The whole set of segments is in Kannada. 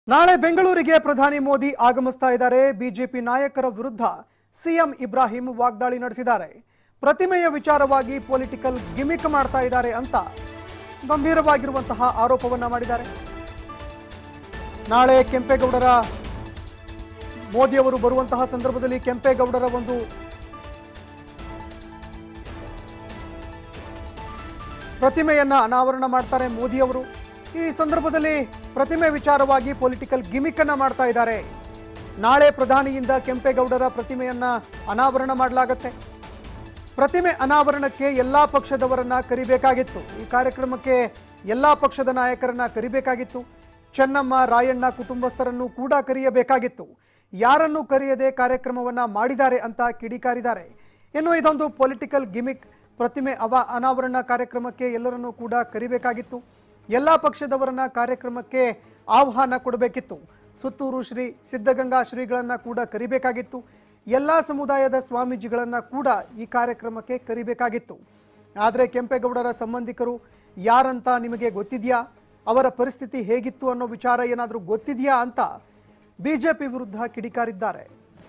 ನಾಳೆ ಬೆಂಗಳೂರಿಗೆ ಪ್ರಧಾನಿ ಮೋದಿ ಆಗಮಿಸ್ತಾ ಇದ್ದಾರೆ ಬಿಜೆಪಿ ನಾಯಕರ ವಿರುದ್ಧ ಸಿಎಂ ಇಬ್ರಾಹಿಂ ವಾಗ್ದಾಳಿ ನಡೆಸಿದ್ದಾರೆ ಪ್ರತಿಮೆಯ ವಿಚಾರವಾಗಿ ಪೊಲಿಟಿಕಲ್ ಗಿಮಿಕ್ ಮಾಡ್ತಾ ಇದ್ದಾರೆ ಅಂತ ಗಂಭೀರವಾಗಿರುವಂತಹ ಆರೋಪವನ್ನ ಮಾಡಿದ್ದಾರೆ ನಾಳೆ ಕೆಂಪೇಗೌಡರ ಮೋದಿ ಅವರು ಬರುವಂತಹ ಸಂದರ್ಭದಲ್ಲಿ ಕೆಂಪೇಗೌಡರ ಒಂದು ಪ್ರತಿಮೆಯನ್ನ ಅನಾವರಣ ಮಾಡ್ತಾರೆ ಮೋದಿ ಅವರು ಈ ಸಂದರ್ಭದಲ್ಲಿ ಪ್ರತಿಮೆ ವಿಚಾರವಾಗಿ ಪೊಲಿಟಿಕಲ್ ಗಿಮಿಕ್ ಅನ್ನ ಮಾಡ್ತಾ ಇದ್ದಾರೆ ನಾಳೆ ಪ್ರಧಾನಿಯಿಂದ ಕೆಂಪೇಗೌಡರ ಪ್ರತಿಮೆಯನ್ನ ಅನಾವರಣ ಮಾಡಲಾಗತ್ತೆ ಪ್ರತಿಮೆ ಅನಾವರಣಕ್ಕೆ ಎಲ್ಲಾ ಪಕ್ಷದವರನ್ನ ಕರಿಬೇಕಾಗಿತ್ತು ಈ ಕಾರ್ಯಕ್ರಮಕ್ಕೆ ಎಲ್ಲಾ ಪಕ್ಷದ ನಾಯಕರನ್ನ ಕರಿಬೇಕಾಗಿತ್ತು ಚೆನ್ನಮ್ಮ ರಾಯಣ್ಣ ಕುಟುಂಬಸ್ಥರನ್ನು ಕೂಡ ಕರೆಯಬೇಕಾಗಿತ್ತು ಯಾರನ್ನು ಕರೆಯದೆ ಕಾರ್ಯಕ್ರಮವನ್ನ ಮಾಡಿದ್ದಾರೆ ಅಂತ ಕಿಡಿಕಾರಿದ್ದಾರೆ ಇನ್ನು ಇದೊಂದು ಪೊಲಿಟಿಕಲ್ ಗಿಮಿಕ್ ಪ್ರತಿಮೆ ಅವ ಅನಾವರಣ ಕಾರ್ಯಕ್ರಮಕ್ಕೆ ಎಲ್ಲರನ್ನೂ ಕೂಡ ಕರಿಬೇಕಾಗಿತ್ತು ಎಲ್ಲಾ ಪಕ್ಷದವರನ್ನ ಕಾರ್ಯಕ್ರಮಕ್ಕೆ ಆಹ್ವಾನ ಕೊಡಬೇಕಿತ್ತು ಸುತ್ತೂರು ಶ್ರೀ ಸಿದ್ಧಗಂಗಾ ಶ್ರೀಗಳನ್ನ ಕೂಡ ಕರಿಬೇಕಾಗಿತ್ತು ಎಲ್ಲಾ ಸಮುದಾಯದ ಸ್ವಾಮೀಜಿಗಳನ್ನ ಕೂಡ ಈ ಕಾರ್ಯಕ್ರಮಕ್ಕೆ ಕರಿಬೇಕಾಗಿತ್ತು ಆದರೆ ಕೆಂಪೇಗೌಡರ ಸಂಬಂಧಿಕರು ಯಾರಂತ ನಿಮಗೆ ಗೊತ್ತಿದೆಯಾ ಅವರ ಪರಿಸ್ಥಿತಿ ಹೇಗಿತ್ತು ಅನ್ನೋ ವಿಚಾರ ಏನಾದರೂ ಗೊತ್ತಿದೆಯಾ ಅಂತ ಬಿಜೆಪಿ ವಿರುದ್ಧ ಕಿಡಿಕಾರಿದ್ದಾರೆ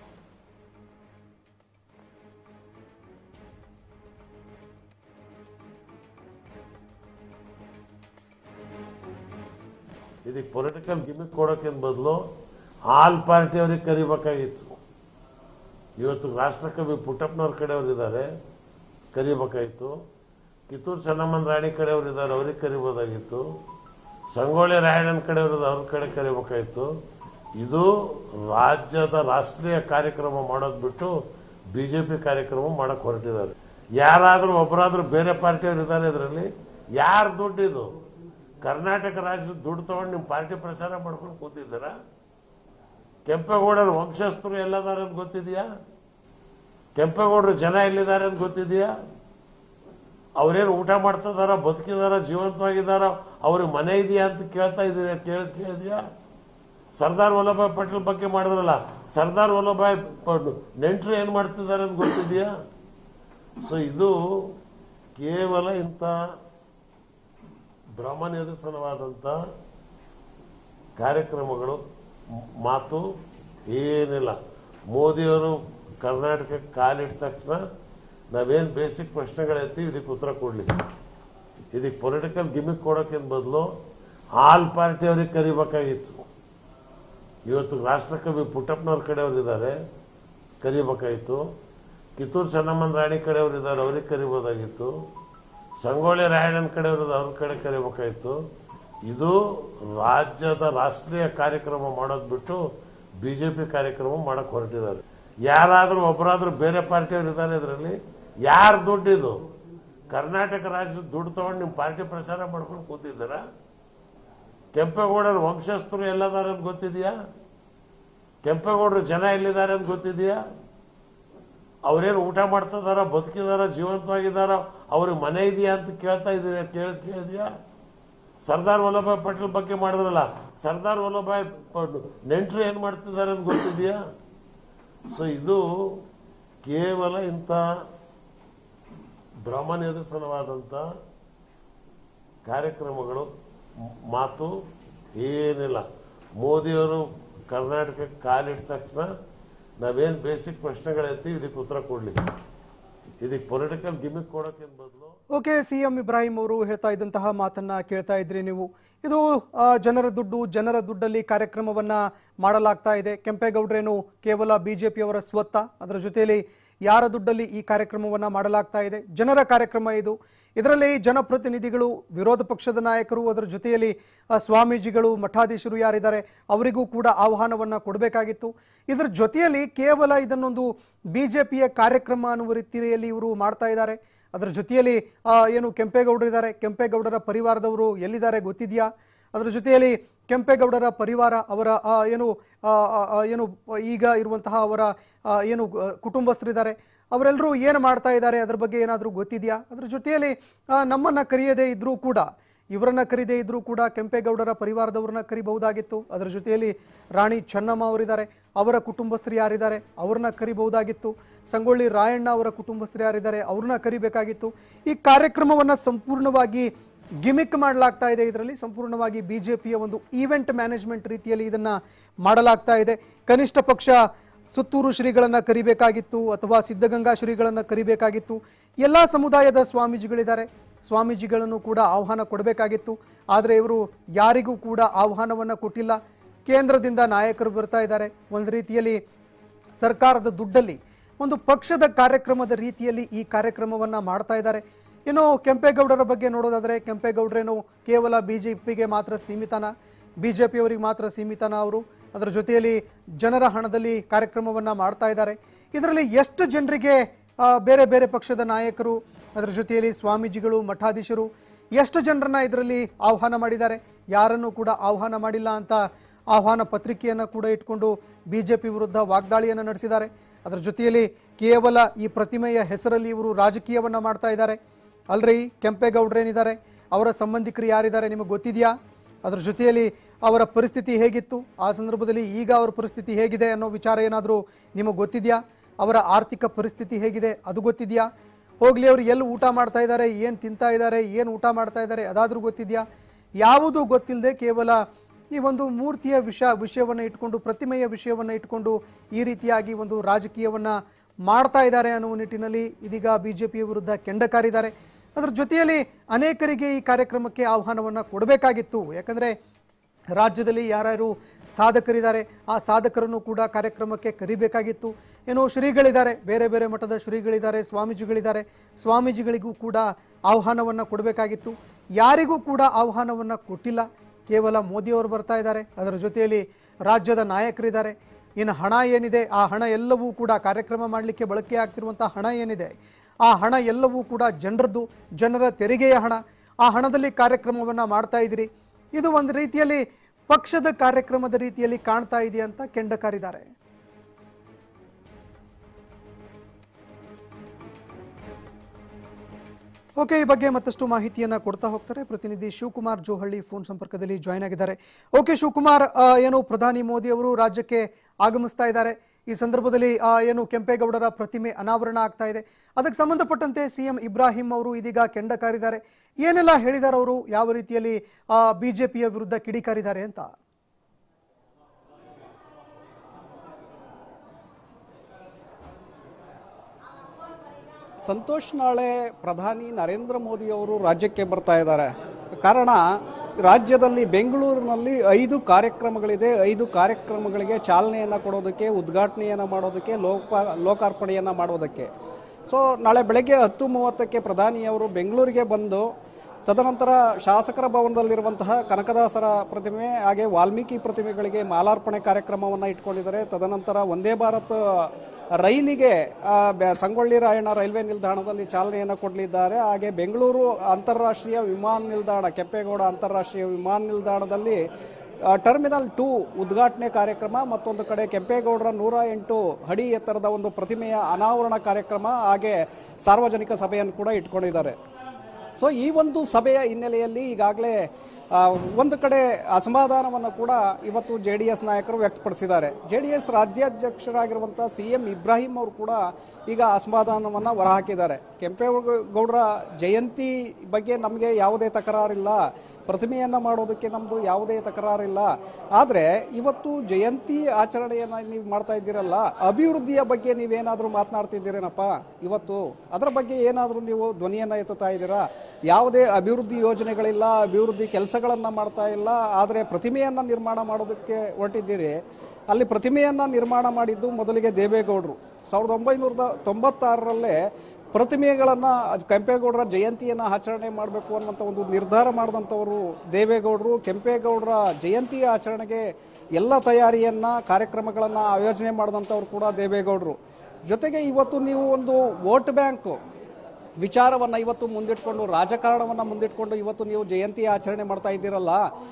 ಇದಕ್ಕೆ ಪೊಲಿಟಿಕಲ್ ಗಿಮಿಕ್ ಕೊಡೋಕ್ಕಿಂತ ಬದಲು ಆಲ್ ಪಾರ್ಟಿ ಅವ್ರಿಗೆ ಕರಿಬೇಕಾಗಿತ್ತು ಇವತ್ತು ರಾಷ್ಟ್ರಕವಿ ಪುಟ್ಟಪ್ಪನವ್ರ ಕಡೆಯವ್ರು ಇದ್ದಾರೆ ಕರಿಬೇಕಾಗಿತ್ತು ಕಿತ್ತೂರು ಚೆನ್ನಮ್ಮನ ರಾಣಿ ಕಡೆಯವ್ರು ಇದ್ದಾರೆ ಅವ್ರಿಗೆ ಕರಿಬೋದಾಗಿತ್ತು ಸಂಗೊಳ್ಳಿ ರಾಯಣ್ಣನ ಕಡೆಯವ್ರು ಇದ್ದಾರೆ, ಅವ್ರ ಕಡೆ ಕರಿಬೇಕಾಗಿತ್ತು ಇದು ರಾಜ್ಯದ ರಾಷ್ಟ್ರೀಯ ಕಾರ್ಯಕ್ರಮ ಮಾಡೋದು ಬಿಟ್ಟು ಬಿಜೆಪಿ ಕಾರ್ಯಕ್ರಮ ಮಾಡಕ್ ಹೊರಟಿದ್ದಾರೆ ಯಾರಾದ್ರೂ ಒಬ್ಬರಾದ್ರೂ ಬೇರೆ ಪಾರ್ಟಿಯವ್ರು ಇದ್ದಾರೆ ಇದರಲ್ಲಿ ಯಾರು ದುಡ್ಡಿದು ಕರ್ನಾಟಕ ರಾಜ್ಯದ ದುಡ್ಡು ತಗೊಂಡು ನಿಮ್ಮ ಪಾರ್ಟಿ ಪ್ರಚಾರ ಮಾಡ್ಕೊಂಡು ಕೂತಿದ್ದೀರಾ ಕೆಂಪೇಗೌಡರ ವಂಶಸ್ಥರು ಎಲ್ಲದಾರೆ ಅಂತ ಗೊತ್ತಿದೆಯಾ ಕೆಂಪೇಗೌಡರು ಜನ ಎಲ್ಲಿದ್ದಾರೆ ಅಂತ ಗೊತ್ತಿದೆಯಾ ಅವ್ರೇನು ಊಟ ಮಾಡ್ತಿದಾರ ಬದುಕಿದಾರ ಜೀವಂತವಾಗಿದಾರ ಅವ್ರಿಗೆ ಮನೆ ಇದೆಯಾ ಅಂತ ಕೇಳ್ತಾ ಇದೀರ ಕೇಳ ಕೇಳಿದ್ಯಾ ಸರ್ದಾರ್ ವಲ್ಲಭಾಯ್ ಪಟೇಲ್ ಬಗ್ಗೆ ಮಾಡಿದ್ರಲ್ಲ ಸರ್ದಾರ್ ವಲ್ಲಭಾಯ್ ಪ- ನೆಂಟರು ಏನ್ ಮಾಡ್ತಿದ್ದಾರೆ ಅಂತ ಗೊತ್ತಿದೆಯಾ ಸೊ ಇದು ಕೇವಲ ಇಂಥ ಭ್ರಮ ನಿರಸನವಾದಂಥ ಕಾರ್ಯಕ್ರಮಗಳು ಮ್- ಮಾತು ಏನಿಲ್ಲ ಮೋದಿಯವರು ಕರ್ನಾಟಕಕ್ಕೆ ಕಾಲಿಟ್ಟ ತಕ್ಷಣ ನಾವೇನು ಬೇಸಿಕ್ ಪ್ರಶ್ನೆಗಳೈತಿ ಇದಕ್ಕೆ ಉತ್ತರ ಕೊಡ್ಲಿ ಇದಕ್ಕೆ ಪೊಲಿಟಿಕಲ್ ಗಿಮಿಕ್ ಕೊಡೋಕ್ಕಿಂತ ಬದಲು ಆಲ್ ಪಾರ್ಟಿ ಅವ್ರಿಗೆ ಕರಿಬೇಕಾಗಿತ್ತು ಇವತ್ತು ರಾಷ್ಟ್ರಕವಿ ಪುಟ್ಟಪ್ಪನವ್ರ ಕಡೆಯವ್ರು ಇದ್ದಾರೆ ಕರಿಬೇಕಾಗಿತ್ತು ಕಿತ್ತೂರು ಚೆನ್ನಮ್ಮನ ರಾಣಿ ಕಡೆಯವ್ರು ಇದ್ದಾರೆ ಅವ್ರಿಗೆ ಕರಿಬೋದಾಗಿತ್ತು ಸಂಗೊಳ್ಳಿ ರಾಯಣ್ಣನ ಕಡೆಯವ್ರು ಇದ್ದಾರೆ, ಅವ್ರ ಕಡೆ ಕರಿಬೇಕಾಗಿತ್ತು ಇದು ರಾಜ್ಯದ ರಾಷ್ಟ್ರೀಯ ಕಾರ್ಯಕ್ರಮ ಮಾಡೋದು ಬಿಟ್ಟು ಬಿಜೆಪಿ ಕಾರ್ಯಕ್ರಮ ಮಾಡಕ್ ಹೊರಟಿದ್ದಾರೆ ಯಾರಾದ್ರೂ ಒಬ್ಬರಾದ್ರೂ ಬೇರೆ ಪಾರ್ಟಿಯವ್ರು ಇದ್ದಾರೆ ಇದರಲ್ಲಿ ಯಾರು ದುಡ್ಡಿದು ಕರ್ನಾಟಕ ರಾಜ್ಯದ ದುಡ್ಡು ತಗೊಂಡು ನಿಮ್ಮ ಪಾರ್ಟಿ ಪ್ರಚಾರ ಮಾಡ್ಕೊಂಡು ಕೂತಿದ್ದೀರಾ ಕೆಂಪೇಗೌಡರ ವಂಶಸ್ಥರು ಎಲ್ಲದಾರೆ ಅಂತ ಗೊತ್ತಿದೆಯಾ ಕೆಂಪೇಗೌಡರು ಜನ ಎಲ್ಲಿದ್ದಾರೆ ಅಂತ ಗೊತ್ತಿದೆಯಾ ಅವ್ರೇನು ಊಟ ಮಾಡ್ತಿದಾರ ಬದುಕಿದಾರ ಜೀವಂತವಾಗಿದಾರ ಅವ್ರಿಗೆ ಮನೆ ಇದೆಯಾ ಅಂತ ಕೇಳ್ತಾ ಇದೀರ ಕೇಳ ಕೇಳಿದ್ಯಾ ಸರ್ದಾರ್ ವಲ್ಲಭಾಯ್ ಪಟೇಲ್ ಬಗ್ಗೆ ಮಾಡಿದ್ರಲ್ಲ ಸರ್ದಾರ್ ವಲ್ಲಭಾಯ್ ಪ- ನೆಂಟರು ಏನ್ ಮಾಡ್ತಿದ್ದಾರೆ ಅಂತ ಗೊತ್ತಿದೆಯಾ ಸೊ ಇದು ಕೇವಲ ಇಂಥ ಭ್ರಮ ನಿರಸನವಾದಂಥ ಕಾರ್ಯಕ್ರಮಗಳು ಮ್- ಮಾತು ಏನಿಲ್ಲ ಮೋದಿಯವರು ಕರ್ನಾಟಕಕ್ಕೆ ಕಾಲಿಟ್ಟ ತಕ್ಷಣ ನಾವೇನು ಬೇಸಿಕ್ ಪ್ರಶ್ನೆಗಳೈತಿ ಇದಕ್ಕೆ ಉತ್ತರ ಕೊಡ್ಲಿ ಇದಕ್ಕೆ ಪೊಲಿಟಿಕಲ್ ಗಿಮಿಕ್ ಕೊಡೋಕ್ಕಿಂತ ಬದಲು ಓಕೆ ಸಿ ಎಂ ಇಬ್ರಾಹಿಂ ಅವರು ಹೇಳ್ತಾ ಇದ್ದಂತಹ ಮಾತನ್ನ ಕೇಳ್ತಾ ಇದ್ರಿ ನೀವು ಇದು ಆ, ಜನರ ದುಡ್ಡು ಜನರ ದುಡ್ಡಲ್ಲಿ ಕಾರ್ಯಕ್ರಮವನ್ನ ಮಾಡಲಾಗ್ತಾ ಇದೆ ಕೆಂಪೇಗೌಡರೇನು ಕೇವಲ ಬಿಜೆಪಿಯವರ ಸ್ವತ್ತ ಅದರ ಜೊತೆಯಲ್ಲಿ ಯಾರ ದುಡ್ಡಲ್ಲಿ ಈ ಕಾರ್ಯಕ್ರಮವನ್ನ ಮಾಡಲಾಗ್ತಾ ಇದೆ ಜನರ ಕಾರ್ಯಕ್ರಮ ಇದು ಇದರಲ್ಲಿ ಜನಪ್ರತಿನಿಧಿಗಳು ವಿರೋಧ ಪಕ್ಷದ ನಾಯಕರು ಅದರ ಜೊತೆಯಲ್ಲಿ ಆ, ಸ್ವಾಮೀಜಿಗಳು ಮಠಾಧೀಶರು ಯಾರಿದ್ದಾರೆ ಅವರಿಗೂ ಕೂಡ ಆಹ್ವಾನವನ್ನ ಕೊಡಬೇಕಾಗಿತ್ತು ಇದರ ಜೊತೆಯಲ್ಲಿ ಕೇವಲ ಇದನ್ನೊಂದು ಬಿಜೆಪಿಯ ಕಾರ್ಯಕ್ರಮ ಅನ್ನುವ ರೀತಿಯಲ್ಲಿ ಇವರು ಮಾಡ್ತಾ ಇದ್ದಾರೆ ಅದರ ಜೊತೆಯಲ್ಲಿ ಆ, ಏನು ಕೆಂಪೇಗೌಡರು ಇದ್ದಾರೆ ಕೆಂಪೇಗೌಡರ ಪರಿವಾರದವರು ಎಲ್ಲಿದ್ದಾರೆ ಗೊತ್ತಿದೆಯಾ ಅದರ ಜೊತೆಯಲ್ಲಿ ಕೆಂಪೇಗೌಡರ ಪರಿವಾರ ಅವರ ಆ, ಏನು ಆ, ಆ, ಆ, ಏನು ಈಗ ಇರುವಂತಹ ಅವರ ಆ, ಏನು ಆ, ಕುಟುಂಬಸ್ಥರಿದ್ದಾರೆ ಅವರೆಲ್ಲರೂ ಏನು ಮಾಡ್ತಾ ಇದ್ದಾರೆ ಅದ್ರ ಬಗ್ಗೆ ಏನಾದರೂ ಗೊತ್ತಿದೆಯಾ ಅದ್ರ ಜೊತೆಯಲ್ಲಿ ಆ, ನಮ್ಮನ್ನ ಕರೆಯದೇ ಇದ್ರೂ ಕೂಡ ಇವರನ್ನ ಕರೀದೇ ಇದ್ರೂ ಕೂಡ ಕೆಂಪೇಗೌಡರ ಪರಿವಾರದವ್ರನ್ನ ಕರಿಬಹುದಾಗಿತ್ತು ಅದರ ಜೊತೆಯಲ್ಲಿ ರಾಣಿ ಚೆನ್ನಮ್ಮ ಅವರಿದ್ದಾರೆ ಅವರ ಕುಟುಂಬಸ್ಥರು ಯಾರಿದ್ದಾರೆ ಅವ್ರನ್ನ ಕರಿಬಹುದಾಗಿತ್ತು ಸಂಗೊಳ್ಳಿ ರಾಯಣ್ಣ ಅವರ ಕುಟುಂಬಸ್ಥರು ಯಾರಿದ್ದಾರೆ ಅವ್ರನ್ನ ಕರಿಬೇಕಾಗಿತ್ತು ಈ ಕಾರ್ಯಕ್ರಮವನ್ನ ಸಂಪೂರ್ಣವಾಗಿ ಗಿಮಿಕ್ ಮಾಡಲಾಗ್ತಾ ಇದೆ ಇದರಲ್ಲಿ ಸಂಪೂರ್ಣವಾಗಿ ಬಿಜೆಪಿಯ ಒಂದು ಈವೆಂಟ್ ಮ್ಯಾನೇಜ್ಮೆಂಟ್ ರೀತಿಯಲ್ಲಿ ಇದನ್ನ ಮಾಡಲಾಗ್ತಾ ಇದೆ ಕನಿಷ್ಠ ಪಕ್ಷ ಸುತ್ತೂರು ಶ್ರೀಗಳನ್ನ ಕರಿಬೇಕಾಗಿತ್ತು ಅಥವಾ ಸಿದ್ಧಗಂಗಾ ಶ್ರೀಗಳನ್ನ ಕರಿಬೇಕಾಗಿತ್ತು ಎಲ್ಲ ಸಮುದಾಯದ ಸ್ವಾಮೀಜಿಗಳಿದ್ದಾರೆ ಸ್ವಾಮೀಜಿಗಳನ್ನು ಕೂಡ ಆಹ್ವಾನ ಕೊಡಬೇಕಾಗಿತ್ತು ಆದರೆ ಇವರು ಯಾರಿಗೂ ಕೂಡ ಆಹ್ವಾನವನ್ನು ಕೊಟ್ಟಿಲ್ಲ ಕೇಂದ್ರದಿಂದ ನಾಯಕರು ಬರ್ತಾ ಇದ್ದಾರೆ ಒಂದು ರೀತಿಯಲ್ಲಿ ಸರ್ಕಾರದ ದುಡ್ಡಲ್ಲಿ ಒಂದು ಪಕ್ಷದ ಕಾರ್ಯಕ್ರಮದ ರೀತಿಯಲ್ಲಿ ಈ ಕಾರ್ಯಕ್ರಮವನ್ನ ಮಾಡ್ತಾ ಇದ್ದಾರೆ ಇನ್ನು ಕೆಂಪೇಗೌಡರ ಬಗ್ಗೆ ನೋಡೋದಾದ್ರೆ ಕೆಂಪೇಗೌಡರೇನು ಕೇವಲ ಬಿಜೆಪಿಗೆ ಮಾತ್ರ ಸೀಮಿತನ ಬಿಜೆಪಿಯವರಿಗೆ ಮಾತ್ರ ಸೀಮಿತನ ಅವರು ಅದರ ಜೊತೆಯಲ್ಲಿ ಜನರ ಹಣದಲ್ಲಿ ಕಾರ್ಯಕ್ರಮವನ್ನ ಮಾಡ್ತಾ ಇದ್ದಾರೆ ಇದರಲ್ಲಿ ಎಷ್ಟು ಜನರಿಗೆ ಆ, ಬೇರೆ ಬೇರೆ ಪಕ್ಷದ ನಾಯಕರು ಅದರ ಜೊತೆಯಲ್ಲಿ ಸ್ವಾಮೀಜಿಗಳು ಮಠಾಧೀಶರು ಎಷ್ಟು ಜನರನ್ನ ಇದರಲ್ಲಿ ಆಹ್ವಾನ ಮಾಡಿದ್ದಾರೆ ಯಾರನ್ನು ಕೂಡ ಆಹ್ವಾನ ಮಾಡಿಲ್ಲ ಅಂತ ಆಹ್ವಾನ ಪತ್ರಿಕೆಯನ್ನು ಕೂಡ ಇಟ್ಕೊಂಡು ಬಿಜೆಪಿ ವಿರುದ್ಧ ವಾಗ್ದಾಳಿಯನ್ನು ನಡೆಸಿದ್ದಾರೆ ಅದರ ಜೊತೆಯಲ್ಲಿ ಕೇವಲ ಈ ಪ್ರತಿಮೆಯ ಹೆಸರಲ್ಲಿ ಇವರು ರಾಜಕೀಯವನ್ನ ಮಾಡ್ತಾ ಇದ್ದಾರೆ ಅಲ್ರಿ ಕೆಂಪೇಗೌಡರೇನಿದ್ದಾರೆ ಅವರ ಸಂಬಂಧಿಕರು ಯಾರಿದ್ದಾರೆ ನಿಮಗೆ ಗೊತ್ತಿದೆಯಾ ಅದರ ಜೊತೆಯಲ್ಲಿ ಅವರ ಪರಿಸ್ಥಿತಿ ಹೇಗಿತ್ತು ಆ ಸಂದರ್ಭದಲ್ಲಿ ಈಗ ಅವರ ಪರಿಸ್ಥಿತಿ ಹೇಗಿದೆ ಅನ್ನೋ ವಿಚಾರ ಏನಾದರೂ ನಿಮಗೆ ಗೊತ್ತಿದೆಯಾ ಅವರ ಆರ್ಥಿಕ ಪರಿಸ್ಥಿತಿ ಹೇಗಿದೆ ಅದು ಗೊತ್ತಿದೆಯಾ ಹೋಗ್ಲಿ ಅವರು ಎಲ್ಲಿ ಊಟ ಮಾಡ್ತಾ ಇದ್ದಾರೆ ಏನು ತಿಂತಾ ಇದ್ದಾರೆ ಏನು ಊಟ ಮಾಡ್ತಾ ಇದ್ದಾರೆ ಅದಾದರೂ ಗೊತ್ತಿದೆಯಾ ಯಾವುದೂ ಗೊತ್ತಿಲ್ಲದೆ ಕೇವಲ ಈ ಒಂದು ಮೂರ್ತಿಯ ವಿಷ ವಿಷಯವನ್ನು ಇಟ್ಕೊಂಡು ಪ್ರತಿಮೆಯ ವಿಷಯವನ್ನು ಇಟ್ಕೊಂಡು ಈ ರೀತಿಯಾಗಿ ಒಂದು ರಾಜಕೀಯವನ್ನ ಮಾಡ್ತಾ ಇದ್ದಾರೆ ಅನ್ನುವ ನಿಟ್ಟಿನಲ್ಲಿ ಇದೀಗ ಬಿಜೆಪಿಯ ವಿರುದ್ಧ ಕೆಂಡ ಕಾರಿದ್ದಾರೆ ಅದರ ಜೊತೆಯಲ್ಲಿ ಅನೇಕರಿಗೆ ಈ ಕಾರ್ಯಕ್ರಮಕ್ಕೆ ಆಹ್ವಾನವನ್ನ ಕೊಡಬೇಕಾಗಿತ್ತು ಯಾಕಂದ್ರೆ ರಾಜ್ಯದಲ್ಲಿ ಯಾರ್ಯಾರು ಸಾಧಕರಿದ್ದಾರೆ ಆ ಸಾಧಕರನ್ನು ಕೂಡ ಕಾರ್ಯಕ್ರಮಕ್ಕೆ ಕರಿಬೇಕಾಗಿತ್ತು ಏನು ಶ್ರೀಗಳಿದ್ದಾರೆ ಬೇರೆ ಬೇರೆ ಮಠದ ಶ್ರೀಗಳಿದ್ದಾರೆ ಸ್ವಾಮೀಜಿಗಳಿದ್ದಾರೆ ಸ್ವಾಮೀಜಿಗಳಿಗೂ ಕೂಡ ಆಹ್ವಾನವನ್ನು ಕೊಡಬೇಕಾಗಿತ್ತು ಯಾರಿಗೂ ಕೂಡ ಆಹ್ವಾನವನ್ನು ಕೊಟ್ಟಿಲ್ಲ ಕೇವಲ ಮೋದಿಯವರು ಬರ್ತಾ ಇದ್ದಾರೆ ಅದರ ಜೊತೆಯಲ್ಲಿ ರಾಜ್ಯದ ನಾಯಕರಿದ್ದಾರೆ ಇನ್ನು ಹಣ ಏನಿದೆ ಆ ಹಣ ಎಲ್ಲವೂ ಕೂಡ ಕಾರ್ಯಕ್ರಮ ಮಾಡಲಿಕ್ಕೆ ಬಳಕೆ ಆಗ್ತಿರುವಂಥ ಹಣ ಏನಿದೆ ಆ ಹಣ ಎಲ್ಲವೂ ಕೂಡ ಜನರದ್ದು ಜನರ ತೆರಿಗೆಯ ಹಣ ಆ ಹಣದಲ್ಲಿ ಕಾರ್ಯಕ್ರಮವನ್ನು ಮಾಡ್ತಾ ಇದ್ದೀರಿ ಇದು ಒಂದು ರೀತಿಯಲ್ಲಿ ಪಕ್ಷದ ಕಾರ್ಯಕ್ರಮದ ರೀತಿಯಲ್ಲಿ ಕಾಣ್ತಾ ಇದೆ ಅಂತ ಕೆಂಡ ಕಾರಿದ್ದಾರೆ ಓಕೆ ಈ ಬಗ್ಗೆ ಮತ್ತಷ್ಟು ಮಾಹಿತಿಯನ್ನ ಕೊಡ್ತಾ ಹೋಗ್ತಾರೆ ಪ್ರತಿನಿಧಿ ಶಿವಕುಮಾರ್ ಜೋಹಳ್ಳಿ ಫೋನ್ ಸಂಪರ್ಕದಲ್ಲಿ ಜಾಯ್ನ್ ಆಗಿದ್ದಾರೆ ಓಕೆ ಶಿವಕುಮಾರ್ ಆ, ಏನು ಪ್ರಧಾನಿ ಮೋದಿ ಅವರು ರಾಜ್ಯಕ್ಕೆ ಆಗಮಿಸ್ತಾ ಇದ್ದಾರೆ ಈ ಸಂದರ್ಭದಲ್ಲಿ ಆ, ಏನು ಕೆಂಪೇಗೌಡರ ಪ್ರತಿಮೆ ಅನಾವರಣ ಆಗ್ತಾ ಇದೆ ಅದಕ್ಕೆ ಸಂಬಂಧಪಟ್ಟಂತೆ ಸಿಎಂ ಇಬ್ರಾಹಿಂ ಅವರು ಇದೀಗ ಕೆಂಡ ಕಾರಿದ್ದಾರೆ ಏನೆಲ್ಲ ಹೇಳಿದ್ದಾರೆ ಅವರು ಯಾವ ರೀತಿಯಲ್ಲಿ ಬಿಜೆಪಿಯ ವಿರುದ್ಧ ಕಿಡಿಕಾರಿದ್ದಾರೆ ಅಂತ ಸಂತೋಷ್ ನಾಳೆ ಪ್ರಧಾನಿ ನರೇಂದ್ರ ಮೋದಿ ಅವರು ರಾಜ್ಯಕ್ಕೆ ಬರ್ತಾ ಇದ್ದಾರೆ ಕಾರಣ ರಾಜ್ಯದಲ್ಲಿ ಬೆಂಗಳೂರಿನಲ್ಲಿ ಐದು ಕಾರ್ಯಕ್ರಮಗಳಿದೆ ಐದು ಕಾರ್ಯಕ್ರಮಗಳಿಗೆ ಚಾಲನೆಯನ್ನು ಕೊಡೋದಕ್ಕೆ ಉದ್ಘಾಟನೆಯನ್ನು ಮಾಡೋದಕ್ಕೆ ಲೋಕ ಲೋಕಾರ್ಪಣೆಯನ್ನು ಮಾಡೋದಕ್ಕೆ ಸೊ ನಾಳೆ ಬೆಳಗ್ಗೆ ಹತ್ತು ಮೂವತ್ತಕ್ಕೆ ಪ್ರಧಾನಿಯವರು ಬೆಂಗಳೂರಿಗೆ ಬಂದು ತದನಂತರ ಶಾಸಕರ ಭವನದಲ್ಲಿರುವಂತಹ ಕನಕದಾಸರ ಪ್ರತಿಮೆ ಹಾಗೆ ವಾಲ್ಮೀಕಿ ಪ್ರತಿಮೆಗಳಿಗೆ ಮಾಲಾರ್ಪಣೆ ಕಾರ್ಯಕ್ರಮವನ್ನು ಇಟ್ಕೊಂಡಿದ್ದಾರೆ ತದನಂತರ ಒಂದೇ ಭಾರತ್ ರೈಲಿಗೆ ಆ, ಬೆ- ಸಂಗೊಳ್ಳಿ ರಾಯಣ್ಣ ರೈಲ್ವೆ ನಿಲ್ದಾಣದಲ್ಲಿ ಚಾಲನೆಯನ್ನು ಕೊಡಲಿದ್ದಾರೆ ಹಾಗೆ ಬೆಂಗಳೂರು ಅಂತಾರಾಷ್ಟ್ರೀಯ ವಿಮಾನ ನಿಲ್ದಾಣ ಕೆಂಪೇಗೌಡ ಅಂತಾರಾಷ್ಟ್ರೀಯ ವಿಮಾನ ನಿಲ್ದಾಣದಲ್ಲಿ ಆ, ಟರ್ಮಿನಲ್ ಟೂ ಉದ್ಘಾಟನೆ ಕಾರ್ಯಕ್ರಮ ಮತ್ತೊಂದು ಕಡೆ ಕೆಂಪೇಗೌಡರ ನೂರ ಎಂಟು ಅಡಿ ಎತ್ತರದ ಒಂದು ಪ್ರತಿಮೆಯ ಅನಾವರಣ ಕಾರ್ಯಕ್ರಮ ಹಾಗೆ ಸಾರ್ವಜನಿಕ ಸಭೆಯನ್ನು ಕೂಡ ಇಟ್ಕೊಂಡಿದ್ದಾರೆ ಸೊ ಈ ಒಂದು ಸಭೆಯ ಹಿನ್ನೆಲೆಯಲ್ಲಿ ಈಗಾಗಲೇ ಆ, ಒಂದು ಕಡೆ ಅಸಮಾಧಾನವನ್ನು ಕೂಡ ಇವತ್ತು ಜೆ ಡಿ ಎಸ್ ನಾಯಕರು ವ್ಯಕ್ತಪಡಿಸಿದ್ದಾರೆ ಜೆ ಡಿ ಎಸ್ ರಾಜ್ಯಾಧ್ಯಕ್ಷರಾಗಿರುವಂಥ ಸಿ ಎಂ ಇಬ್ರಾಹಿಂ ಅವರು ಕೂಡ ಈಗ ಅಸಮಾಧಾನವನ್ನು ಹೊರಹಾಕಿದ್ದಾರೆ ಕೆಂಪೇಗೌಡರ ಜಯಂತಿ ಬಗ್ಗೆ ನಮಗೆ ಯಾವುದೇ ತಕರಾರಿಲ್ಲ ಪ್ರತಿಮೆಯನ್ನ ಮಾಡೋದಕ್ಕೆ ನಮ್ದು ಯಾವುದೇ ತಕರಾರಿಲ್ಲ ಆದ್ರೆ ಇವತ್ತು ಜಯಂತಿ ಆಚರಣೆಯನ್ನ ನೀವು ಮಾಡ್ತಾ ಇದ್ದೀರಲ್ಲ ಅಭಿವೃದ್ಧಿಯ ಬಗ್ಗೆ ನೀವೇನಾದ್ರೂ ಮಾತನಾಡ್ತಿದ್ದೀರೇನಪ್ಪ ಇವತ್ತು ಅದರ ಬಗ್ಗೆ ಏನಾದ್ರೂ ನೀವು ಧ್ವನಿಯನ್ನ ಎತ್ತುತ್ತಾ ಇದ್ದೀರಾ ಯಾವುದೇ ಅಭಿವೃದ್ಧಿ ಯೋಜನೆಗಳಿಲ್ಲ ಅಭಿವೃದ್ಧಿ ಕೆಲಸಗಳನ್ನ ಮಾಡ್ತಾ ಇಲ್ಲ ಆದ್ರೆ ಪ್ರತಿಮೆಯನ್ನ ನಿರ್ಮಾಣ ಮಾಡೋದಕ್ಕೆ ಹೊರಟಿದ್ದೀರಿ ಅಲ್ಲಿ ಪ್ರತಿಮೆಯನ್ನ ನಿರ್ಮಾಣ ಮಾಡಿದ್ದು ಮೊದಲಿಗೆ ದೇವೇಗೌಡರು ಸಾವಿರದ ಒಂಬೈನೂರದ ತೊಂಬತ್ತಾರರಲ್ಲೇ ಪ್ರತಿಮೆಗಳನ್ನ ಕೆಂಪೇಗೌಡರ ಜಯಂತಿಯನ್ನ ಆಚರಣೆ ಮಾಡಬೇಕು ಅನ್ನೋಂಥ ಒಂದು ನಿರ್ಧಾರ ಮಾಡಿದಂಥವರು ದೇವೇಗೌಡರು ಕೆಂಪೇಗೌಡರ ಜಯಂತಿಯ ಆಚರಣೆಗೆ ಎಲ್ಲ ತಯಾರಿಯನ್ನ ಕಾರ್ಯಕ್ರಮಗಳನ್ನ ಆಯೋಜನೆ ಮಾಡಿದಂಥವ್ರು ಕೂಡ ದೇವೇಗೌಡರು ಜೊತೆಗೆ ಇವತ್ತು ನೀವು ಒಂದು ವೋಟ್ ಬ್ಯಾಂಕ್ ವಿಚಾರವನ್ನ ಇವತ್ತು ಮುಂದಿಟ್ಕೊಂಡು ರಾಜಕಾರಣವನ್ನ ಮುಂದಿಟ್ಕೊಂಡು ಇವತ್ತು ನೀವು ಜಯಂತಿ ಆಚರಣೆ ಮಾಡ್ತಾ ಇದ್ದೀರಲ್ಲ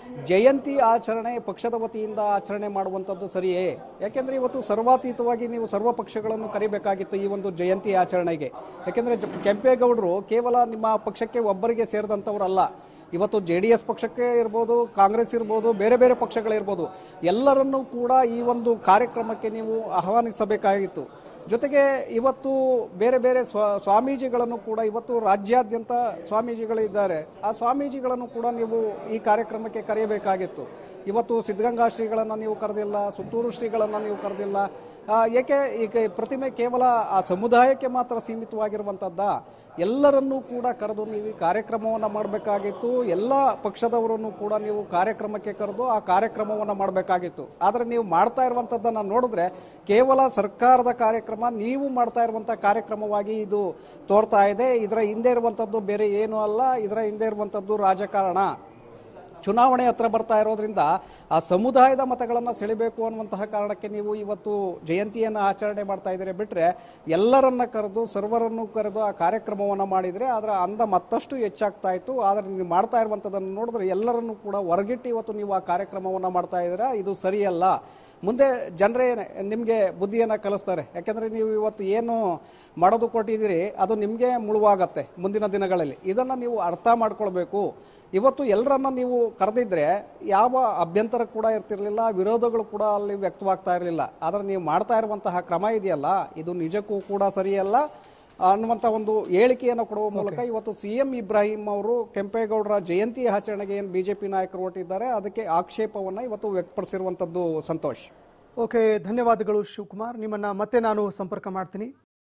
ಜಯಂತಿ ಆಚರಣೆ ಪಕ್ಷದ ವತಿಯಿಂದ ಆಚರಣೆ ಮಾಡುವಂಥದ್ದು ಸರಿಯೇ ಯಾಕೆಂದ್ರೆ ಇವತ್ತು ಸರ್ವಾತೀತವಾಗಿ ನೀವು ಸರ್ವ ಪಕ್ಷಗಳನ್ನು ಕರಿಬೇಕಾಗಿತ್ತು ಈ ಒಂದು ಜಯಂತಿ ಆಚರಣೆಗೆ ಯಾಕೆಂದ್ರೆ ಜ- ಕೆಂಪೇಗೌಡರು ಕೇವಲ ನಿಮ್ಮ ಪಕ್ಷಕ್ಕೆ ಒಬ್ಬರಿಗೆ ಸೇರಿದಂಥವರಲ್ಲ ಇವತ್ತು ಜೆ ಡಿ ಎಸ್ ಪಕ್ಷಕ್ಕೆ ಇರ್ಬೋದು ಕಾಂಗ್ರೆಸ್ ಇರ್ಬೋದು ಬೇರೆ ಬೇರೆ ಪಕ್ಷಗಳಿರ್ಬೋದು ಎಲ್ಲರನ್ನೂ ಕೂಡ ಈ ಒಂದು ಕಾರ್ಯಕ್ರಮಕ್ಕೆ ನೀವು ಆಹ್ವಾನಿಸಬೇಕಾಗಿತ್ತು ಜೊತೆಗೆ ಇವತ್ತು ಬೇರೆ ಬೇರೆ ಸ್ವ ಸ್ವಾಮೀಜಿಗಳನ್ನು ಕೂಡ ಇವತ್ತು ರಾಜ್ಯಾದ್ಯಂತ ಸ್ವಾಮೀಜಿಗಳು ಇದ್ದಾರೆ ಆ ಸ್ವಾಮೀಜಿಗಳನ್ನು ಕೂಡ ನೀವು ಈ ಕಾರ್ಯಕ್ರಮಕ್ಕೆ ಕರೆಯಬೇಕಾಗಿತ್ತು ಇವತ್ತು ಸಿದ್ಧಗಂಗಾ ಶ್ರೀಗಳನ್ನು ನೀವು ಕರೆದಿಲ್ಲ ಸುತ್ತೂರು ಶ್ರೀಗಳನ್ನು ನೀವು ಕರೆದಿಲ್ಲ ಆ, ಏಕೆ ಈಗ ಪ್ರತಿಮೆ ಕೇವಲ ಆ ಸಮುದಾಯಕ್ಕೆ ಮಾತ್ರ ಸೀಮಿತವಾಗಿರುವಂಥದ್ದ ಎಲ್ಲರನ್ನೂ ಕೂಡ ಕರೆದು ನೀವು ಈ ಕಾರ್ಯಕ್ರಮವನ್ನು ಮಾಡಬೇಕಾಗಿತ್ತು ಎಲ್ಲ ಪಕ್ಷದವರನ್ನು ಕೂಡ ನೀವು ಕಾರ್ಯಕ್ರಮಕ್ಕೆ ಕರೆದು ಆ ಕಾರ್ಯಕ್ರಮವನ್ನು ಮಾಡಬೇಕಾಗಿತ್ತು ಆದರೆ ನೀವು ಮಾಡ್ತಾ ಇರುವಂಥದ್ದನ್ನು ನೋಡಿದ್ರೆ ಕೇವಲ ಸರ್ಕಾರದ ಕಾರ್ಯಕ್ರಮ ನೀವು ಮಾಡ್ತಾ ಇರುವಂಥ ಕಾರ್ಯಕ್ರಮವಾಗಿ ಇದು ತೋರ್ತಾ ಇದೆ ಇದರ ಹಿಂದೆ ಇರುವಂಥದ್ದು ಬೇರೆ ಏನೂ ಅಲ್ಲ ಇದರ ಹಿಂದೆ ಇರುವಂಥದ್ದು ರಾಜಕಾರಣ ಚುನಾವಣೆ ಹತ್ರ ಬರ್ತಾ ಇರೋದ್ರಿಂದ ಆ ಸಮುದಾಯದ ಮತಗಳನ್ನು ಸೆಳಿಬೇಕು ಅನ್ನುವಂತಹ ಕಾರಣಕ್ಕೆ ನೀವು ಇವತ್ತು ಜಯಂತಿಯನ್ನು ಆಚರಣೆ ಮಾಡ್ತಾ ಇದ್ದೀರಿ ಬಿಟ್ರೆ ಎಲ್ಲರನ್ನ ಕರೆದು ಸರ್ವರನ್ನು ಕರೆದು ಆ ಕಾರ್ಯಕ್ರಮವನ್ನು ಮಾಡಿದರೆ ಅದರ ಅಂದ ಮತ್ತಷ್ಟು ಹೆಚ್ಚಾಗ್ತಾ ಇತ್ತು ಆದರೆ ನೀವು ಮಾಡ್ತಾ ಇರುವಂಥದ್ದನ್ನು ನೋಡಿದ್ರೆ ಎಲ್ಲರನ್ನೂ ಕೂಡ ಹೊರಗಿಟ್ಟು ಇವತ್ತು ನೀವು ಆ ಕಾರ್ಯಕ್ರಮವನ್ನು ಮಾಡ್ತಾ ಇದ್ದೀರಾ ಇದು ಸರಿಯಲ್ಲ ಮುಂದೆ ಜನರೇ ನಿಮಗೆ ಬುದ್ಧಿಯನ್ನು ಕಲಿಸ್ತಾರೆ ಯಾಕೆಂದರೆ ನೀವು ಇವತ್ತು ಏನು ಮಾಡೋದು ಕೊಟ್ಟಿದ್ದೀರಿ ಅದು ನಿಮಗೆ ಮುಳುವಾಗತ್ತೆ ಮುಂದಿನ ದಿನಗಳಲ್ಲಿ ಇದನ್ನು ನೀವು ಅರ್ಥ ಮಾಡ್ಕೊಳ್ಬೇಕು ಇವತ್ತು ಎಲ್ಲರನ್ನ ನೀವು ಕರೆದಿದ್ರೆ ಯಾವ ಅಭ್ಯಂತರ ಕೂಡ ಇರ್ತಿರ್ಲಿಲ್ಲ ವಿರೋಧಗಳು ಕೂಡ ಅಲ್ಲಿ ವ್ಯಕ್ತವಾಗ್ತಾ ಇರಲಿಲ್ಲ ಆದರೆ ನೀವು ಮಾಡ್ತಾ ಇರುವಂತಹ ಕ್ರಮ ಇದೆಯಲ್ಲ ಇದು ನಿಜಕ್ಕೂ ಕೂಡ ಸರಿಯಲ್ಲ ಅನ್ನುವಂಥ ಒಂದು ಹೇಳಿಕೆಯನ್ನು ಕೊಡುವ ಮೂಲಕ ಇವತ್ತು ಸಿ ಎಂ ಇಬ್ರಾಹಿಂ ಅವರು ಕೆಂಪೇಗೌಡರ ಜಯಂತಿ ಆಚರಣೆಗೆ ಏನು ಬಿಜೆಪಿ ನಾಯಕರು ಹೊರಟಿದ್ದಾರೆ ಅದಕ್ಕೆ ಆಕ್ಷೇಪವನ್ನು ಇವತ್ತು ವ್ಯಕ್ತಪಡಿಸಿರುವಂಥದ್ದು ಸಂತೋಷ್ ಓಕೆ ಧನ್ಯವಾದಗಳು ಶಿವಕುಮಾರ್ ನಿಮ್ಮನ್ನ ಮತ್ತೆ ನಾನು ಸಂಪರ್ಕ ಮಾಡ್ತೀನಿ